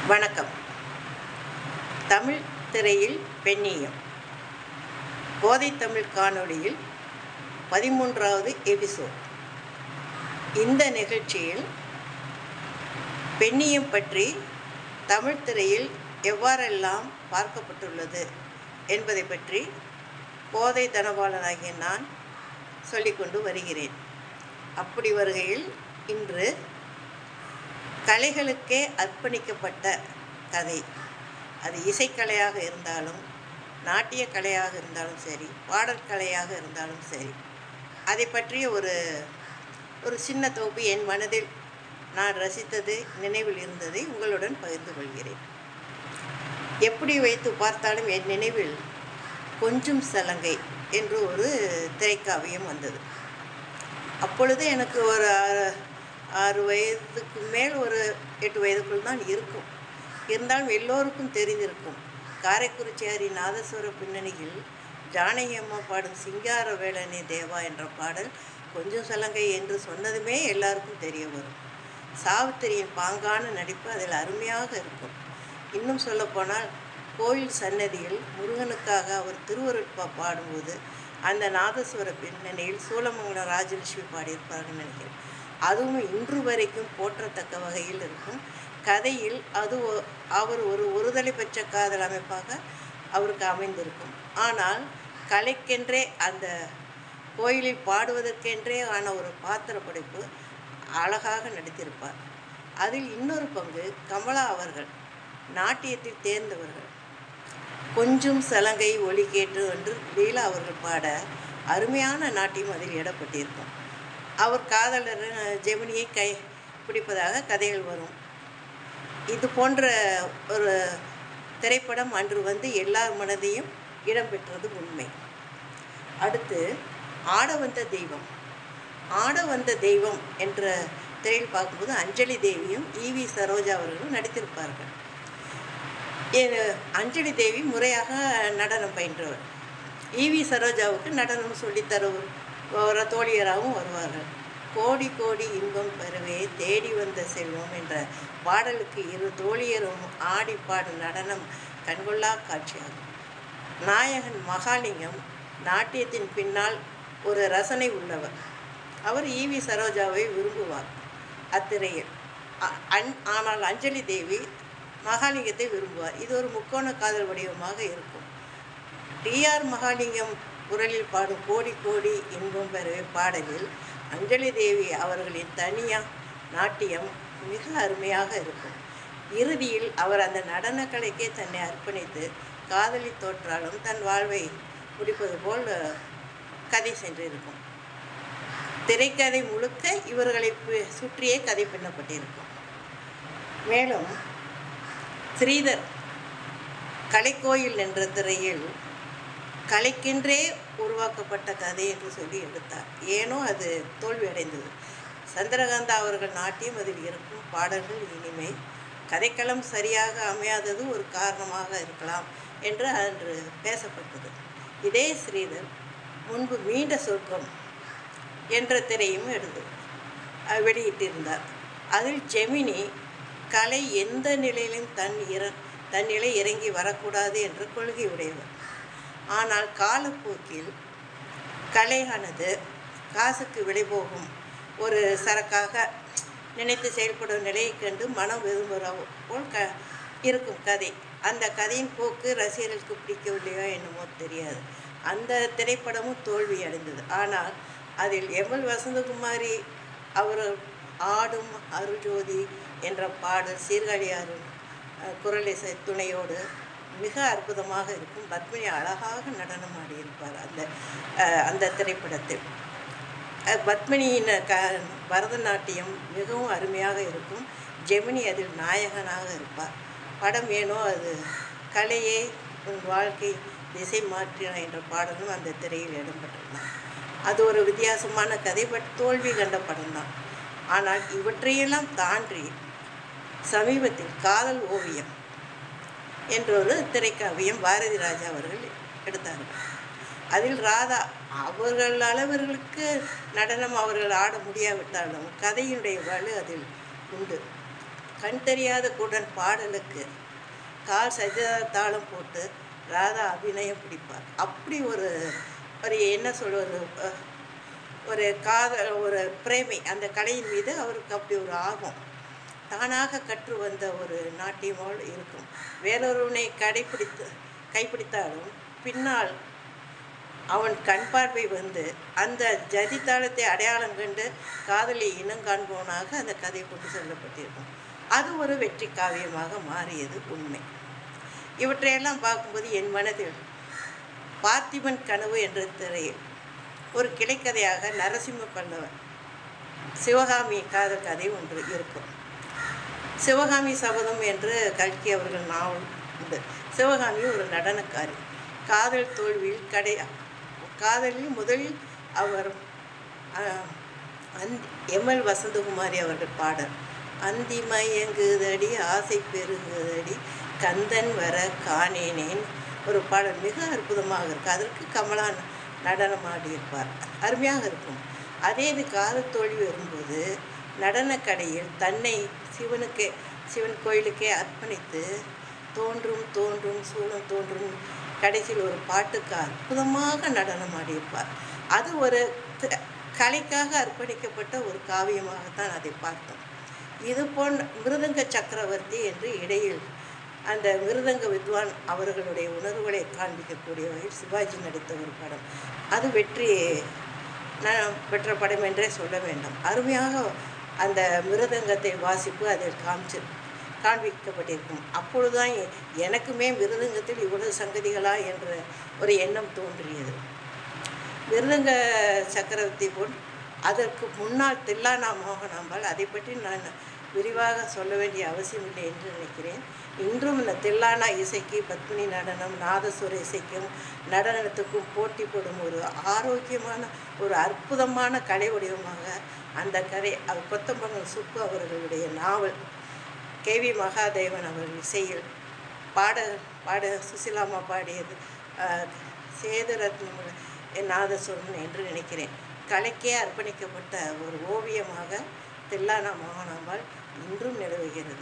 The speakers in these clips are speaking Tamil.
வணக்கம் தமிழ் திரையில் பெண்ணியம் போதை தமிழ் காணொளியில் பதிமூன்றாவது எபிசோட் இந்த நிகழ்ச்சியில் பெண்ணியம் பற்றி தமிழ் திரையில் எவ்வாறெல்லாம் பார்க்கப்பட்டுள்ளது என்பதை பற்றி போதை தனபாலனாகிய நான் சொல்லிக்கொண்டு வருகிறேன் அப்படி வருகையில் இன்று கலைகளுக்கே அர்ப்பணிக்கப்பட்ட கதை அது இசைக்கலையாக இருந்தாலும் நாட்டிய கலையாக இருந்தாலும் சரி பாடல் கலையாக இருந்தாலும் சரி அதை பற்றிய ஒரு ஒரு சின்ன தொகுப்பு என் மனதில் நான் ரசித்தது நினைவில் இருந்ததை உங்களுடன் பகிர்ந்து கொள்கிறேன் எப்படி வைத்து பார்த்தாலும் என் நினைவில் கொஞ்சம் சலங்கை என்று ஒரு திரைக்காவியம் வந்தது அப்பொழுது எனக்கு ஒரு ஆறு- ஆறு வயதுக்கு மேல் ஒரு எட்டு வயதுக்குள் தான் இருக்கும் இருந்தாலும் எல்லோருக்கும் தெரிந்திருக்கும் காரைக்குறிச்சியாரி நாதஸ்வர பின்னணியில் ஜானகி அம்மா பாடும் சிங்கார வேலனே தேவா என்ற பாடல் கொஞ்சம் சலங்கை என்று சொன்னதுமே எல்லாருக்கும் தெரிய வரும் சாவித்திரியின் பாங்கான நடிப்பு அதில் அருமையாக இருக்கும் இன்னும் சொல்லப்போனால் கோயில் சன்னதியில் முருகனுக்காக அவர் திருவருட்பா பாடும்போது அந்த நாதஸ்வர பின்னணியில் சூலமங்கலம் ராஜலட்சுமி பாடியிருப்பார்கள் நினைக்கிறேன் அதுவும் இன்று வரைக்கும் போற்றத்தக்க வகையில் இருக்கும் கதையில் அது ஒ- அவர் ஒரு ஒருதலை பெற்ற காதல் அமைப்பாக அவருக்கு அமைந்திருக்கும் ஆனால் கலைக்கென்றே அந்த கோயிலில் பாடுவதற்கென்றே ஆன ஒரு பாத்திர படைப்பு அழகாக நடித்திருப்பார் அதில் இன்னொரு பங்கு கமலா அவர்கள் நாட்டியத்தில் தேர்ந்தவர்கள் கொஞ்சம் சலங்கை ஒலி கேட்டு என்று லீலா அவர்கள் பாட அருமையான நாட்டியம் அதில் இடப்பட்டிருக்கும் அவர் காதலர் அஹ், ஜெமினியை கை பிடிப்பதாக கதைகள் வரும் இது போன்ற ஒரு திரைப்படம் அன்று வந்து எல்லார் மனதையும் இடம்பெற்றது உண்மை அடுத்து ஆட வந்த தெய்வம் ஆட வந்த தெய்வம் என்ற திரையில் பார்க்கும்போது அஞ்சலி தேவியும் ஈவி சரோஜா அவர்களும் நடித்திருப்பார்கள் இது அஞ்சலி தேவி முறையாக நடனம் பயின்றவர் ஈவி சரோஜாவுக்கு நடனம் சொல்லித்தர ஒரு தோழியராகவும் வருவார்கள் கோடி கோடி இன்பம் பெறவே தேடி வந்த செல்வம் என்ற பாடலுக்கு இரு தோழியரும் ஆடி பாடும் நடனம் கண்கொள்ளா காட்சியாகும் நாயகன் மகாலிங்கம் நாட்டியத்தின் பின்னால் ஒரு ரசனை உள்ளவர் அவர் ஈவி சரோஜாவை விரும்புவார் அத்திரையில் அ- அன் ஆனால் அஞ்சலி தேவி மகாலிங்கத்தை விரும்புவார் இது ஒரு முக்கோண காதல் வடிவமாக இருக்கும் டிஆர் மகாலிங்கம் குரலில் பாடும் கோடி கோடி இன்பம் பெறவே பாடலில் அஞ்சலி தேவி அவர்களின் தனியா நாட்டியம் மிக அருமையாக இருக்கும் இறுதியில் அவர் அந்த நடனக் கலைக்கே தன்னை அர்ப்பணித்து காதலி தோற்றாலும் தன் வாழ்வை முடிப்பது போல் அஹ், கதை சென்றிருக்கும் திரைக்கதை முழுக்க இவர்களை பு- சுற்றியே கதை பின்னப்பட்டிருக்கும் மேலும் ஸ்ரீதர் கலைக்கோயில் என்ற திரையில் கலைக்கென்றே உருவாக்கப்பட்ட கதை என்று சொல்லி எடுத்தார் ஏனோ அது தோல்வி அடைந்தது சந்திரகாந்தா அவர்கள் நாட்டியம் அதில் இருக்கும் பாடல்கள் இனிமை கதைக்களம் சரியாக அமையாதது ஒரு காரணமாக இருக்கலாம் என்று அன்று பேசப்பட்டது இதே ஸ்ரீதர் முன்பு மீண்ட சொர்க்கம் என்ற திரையும் எடுத்து அஹ் வெளியிட்டிருந்தார் அதில் ஜெமினி கலை எந்த நிலையிலும் தன் இற தன் நிலை இறங்கி வரக்கூடாது என்ற கொள்கை உடையவர் ஆனால் காலப்போக்கில் கலையானது காசுக்கு விலை போகும் ஒரு சரக்காக நினைத்து செயல்படும் நிலையைக் கண்டு மனம் விரும்புகிற போல் க இருக்கும் கதை அந்த கதையின் போக்கு ரசிகர்களுக்கு பிடிக்கவில்லையோ என்னமோ தெரியாது அந்த திரைப்படமும் தோல்வி அடைந்தது ஆனால் அதில் எம்எல் வசந்தகுமாரி அவர் ஆடும் அருஜோதி என்ற பாடல் சீர்காழியாரும் அஹ், குரலிசை துணையோடு மிக அற்புதமாக இருக்கும் பத்மினி அழகாக நடனம் ஆடியிருப்பார் அந்த அஹ், அந்த திரைப்படத்தில் அஹ், பத்மினியின் க பரதநாட்டியம் மிகவும் அருமையாக இருக்கும் ஜெமினி அதில் நாயகனாக இருப்பார் படம் ஏனோ அது கலையே உன் வாழ்க்கை திசை மாற்றின என்ற பாடலும் அந்த திரையில் இடம்பெற்றிருந்தான் அது ஒரு வித்தியாசமான கதை பட் தோல்வி கண்ட படம் தான் ஆனால் இவற்றையெல்லாம் தாண்டி சமீபத்தில் காதல் ஓவியம் என்ற ஒரு திரைக்காவியம் பாரதி ராஜா அவர்கள் எடுத்தார்கள் அதில் ராதா அவர்கள் அளவர்களுக்கு நடனம் அவர்கள் ஆட முடியாவிட்டாலும் கதையினுடைய வலு அதில் உண்டு கண் தெரியாத குடன் பாடலுக்கு கால் சஜா தாளம் போட்டு ராதா அபிநயம் பிடிப்பார் அப்படி ஒரு ஒரு என்ன சொல்வது அஹ், ஒரு காதல் ஒரு பிரேமை அந்த கலையின் மீது அவருக்கு அப்படி ஒரு ஆகும் தானாக கற்று வந்த ஒரு நாட்டியமோல் இருக்கும் வேறொருவனை கடைப்பிடித்து கைப்பிடித்தாலும் பின்னால் அவன் கண் பார்வை வந்து அந்த ஜதி தாளத்தை அடையாளம் கண்டு காதலை இனம் காண்பவனாக அந்த கதை கொண்டு செல்லப்பட்டிருக்கும் அது ஒரு வெற்றி காவியமாக மாறியது உண்மை இவற்றையெல்லாம் பார்க்கும்போது என் மனதில் பார்த்திபன் கனவு என்ற திரையில் ஒரு கிளைக்கதையாக நரசிம்ம பல்லவன் சிவகாமி காதல் கதை ஒன்று இருக்கும் சிவகாமி சபதம் என்று கல்கி அவர்கள் நாவல் உண்டு சிவகாமி ஒரு நடனக்காரி காதல் தோல்வியில் கடை காதலில் முதலில் அவர் ஆஹ், அந்தி எம்எல் வசந்தகுமாரி அவர்கள் பாடல் அந்தி மயங்குதடி ஆசை பெருகுதடி கந்தன் வர காணேனேன் ஒரு பாடல் மிக அற்புதமாக இருக்கு அதற்கு கமலா நடனம் ஆடியிருப்பார் அருமையாக இருக்கும் அதே இது காதல் தோல்வி வரும்போது நடனக்கடையில் தன்னை சிவனுக்கே சிவன் கோயிலுக்கே அர்ப்பணித்து தோன்றும் தோன்றும் சூழும் தோன்றும் கடைசியில் ஒரு பாட்டுக்கு அற்புதமாக நடனம் ஆடியிருப்பார் அது ஒரு த- கலைக்காக அர்ப்பணிக்கப்பட்ட ஒரு காவியமாகத்தான் அதை பார்த்தோம் இது போன்ற மிருதங்க சக்கரவர்த்தி என்று இடையில் அந்த மிருதங்க வித்வான் அவர்களுடைய உணர்வுகளை காண்பிக்கக்கூடிய வகையில் சிவாஜி நடித்த ஒரு படம் அது வெற்றி நான் பெற்ற படம் என்றே சொல்ல வேண்டும் அருமையாக அந்த மிருதங்கத்தை வாசிப்பு அதில் காமிச்சு காண்பிக்கப்பட்டிருக்கும் அப்பொழுதுதான் எ- எனக்குமே மிருதங்கத்தில் இவ்வளவு சங்கதிகளா என்ற ஒரு எண்ணம் தோன்றியது மிருதங்க சக்கரவர்த்தி போல் அதற்கு முன்னால் தில்லானா மோகனாம்பாள் அதை பற்றி நான் விரிவாக சொல்ல வேண்டிய அவசியமில்லை என்று நினைக்கிறேன் இன்றும் இந்த தில்லானா இசைக்கு பத்மினி நடனம் நாதசுர இசைக்கும் நடனத்துக்கும் போட்டி போடும் ஒரு ஆரோக்கியமான ஒரு அற்புதமான கலை வடிவமாக அந்த கதை அது கொத்தம்பங்கல் சுப்பு அவர்களுடைய நாவல் கேவி மகாதேவன் அவர்கள் இசையில் பாட பாட சுசிலாமா பாடியது ஆஹ், சேதுரத்னம் நாதஸ்வரன் என்று நினைக்கிறேன் கலைக்கே அர்ப்பணிக்கப்பட்ட ஒரு ஓவியமாக தில்லானா மோகனாம்பாள் இன்றும் நிலவுகிறது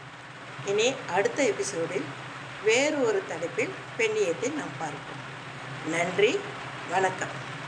இனி அடுத்த எபிசோடில் வேறு ஒரு தலைப்பில் பெண்ணியத்தை நாம் பார்ப்போம் நன்றி வணக்கம்